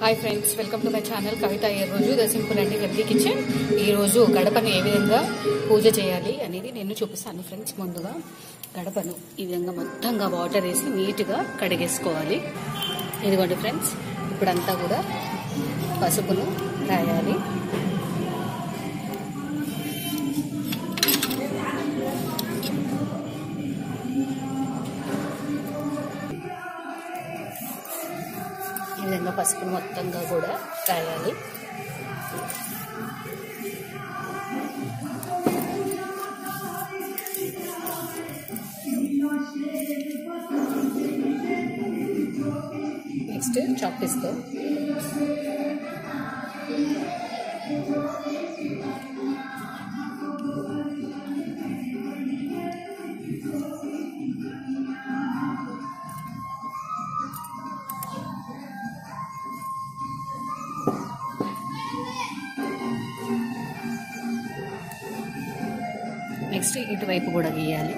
Hi friends welcome to my channel Kavitha ఈ రోజు the simple and healthy kitchen ఈ రోజు గడపను ఏ విధంగా పూజ చేయాలి అనేది నేను చూపిస్తాను ఫ్రెండ్స్ ముందుగా గడపను ఈ విధంగా మొత్తంగా వాటర్ వేసి నీట్గా కడిగేసుకోవాలి ఇదిగోండి ఫ్రెండ్స్ ఇప్పుడంతా కూడా పసుపును రాయాలి ఈ విధంగా పసుపును మొత్తంగా కూడా రాయాలి నెక్స్ట్ చాక్పీస్తో నెక్స్ట్ ఇటువైపు కూడా గీయాలి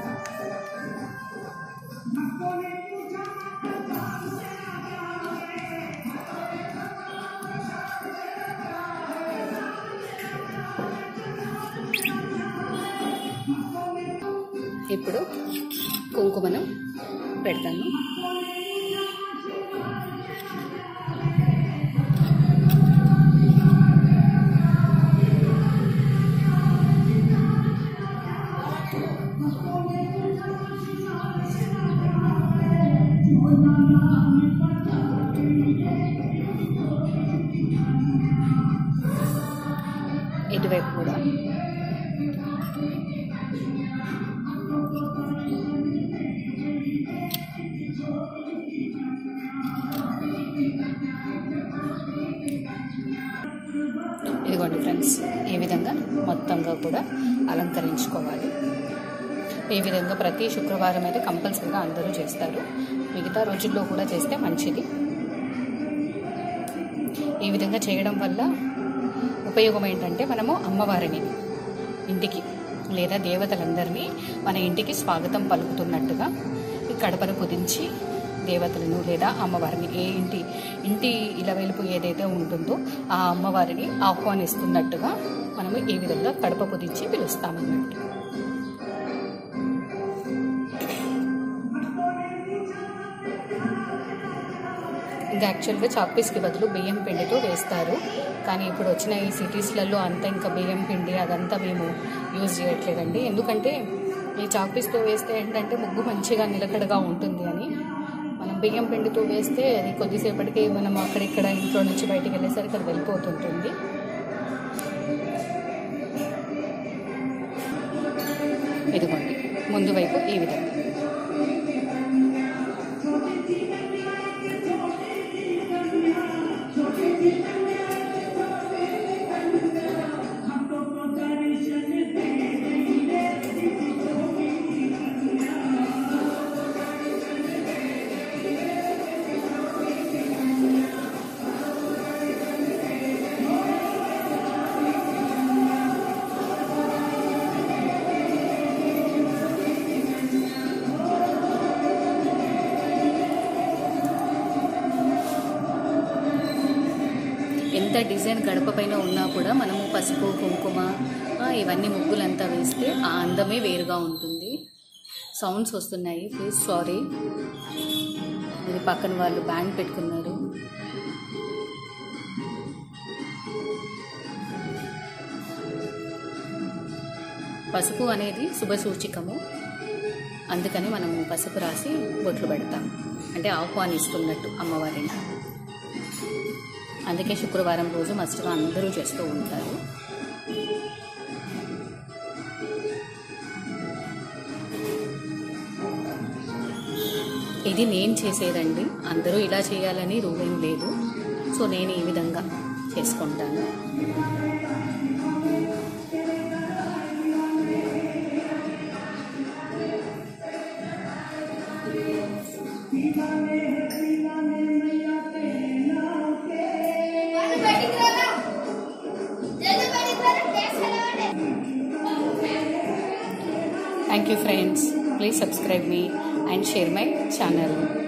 ఇప్పుడు కుంకుమను పెడతాను ఇటువైపు కూడా ఇదిగోండి ఫ్రెండ్స్ ఈ విధంగా మొత్తంగా కూడా అలంకరించుకోవాలి ఈ విధంగా ప్రతి శుక్రవారం అయితే కంపల్సరీగా అందరూ చేస్తారు మిగతా రోజుల్లో కూడా చేస్తే మంచిది ఈ విధంగా చేయడం వల్ల ఉపయోగం ఏంటంటే మనము అమ్మవారిని ఇంటికి లేదా దేవతలందరినీ మన ఇంటికి స్వాగతం పలుకుతున్నట్టుగా ఈ కడపను కుదించి దేవతలను లేదా అమ్మవారిని ఏ ఇంటి ఇంటి ఇలవెలుపు ఏదైతే ఉంటుందో ఆ అమ్మవారిని ఆహ్వానిస్తున్నట్టుగా మనము ఈ విధంగా కడప కుదించి పిలుస్తామన్నట్టు ఇంకా యాక్చువల్గా చాక్పీస్కి బదులు బియ్యం పిండితో వేస్తారు కానీ ఇప్పుడు వచ్చిన ఈ సిటీస్లలో అంతా ఇంకా బియ్యం పిండి అదంతా మేము యూజ్ చేయట్లేదండి ఎందుకంటే ఈ చాక్పీస్తో వేస్తే ఏంటంటే ముగ్గు మంచిగా నిలకడగా ఉంటుంది అని మనం బియ్యం పిండితో వేస్తే అది కొద్దిసేపటికి మనం అక్కడిక్కడ ఇంట్లో నుంచి బయటికి వెళ్ళేసరికి అది వెళ్ళిపోతుంటుంది ఇదిగోండి ముందు వైపు ఈ విధంగా ఎంత డిజైన్ గడప పైన ఉన్నా కూడా మనము పసుపు కుంకుమ ఆ, ఇవన్నీ ముగ్గులంతా వేస్తే ఆ అందమే వేరుగా ఉంటుంది సౌండ్స్ వస్తున్నాయి ప్లీజ్ సారీ ఇది పక్కన వాళ్ళు బ్యాండ్ పెట్టుకున్నారు పసుపు అనేది శుభసూచికము అందుకని మనము పసుపు రాసి బొట్లు పెడతాం అంటే ఆహ్వానిస్తున్నట్టు అమ్మవారిని అందుకే శుక్రవారం రోజు మస్ట్గా అందరూ చేస్తూ ఉంటారు ఇది నేను చేసేదండి అందరూ ఇలా చేయాలని రూల్ ఏం లేదు సో నేను ఈ విధంగా చేసుకుంటాను Thank you friends. Please subscribe me and share my channel.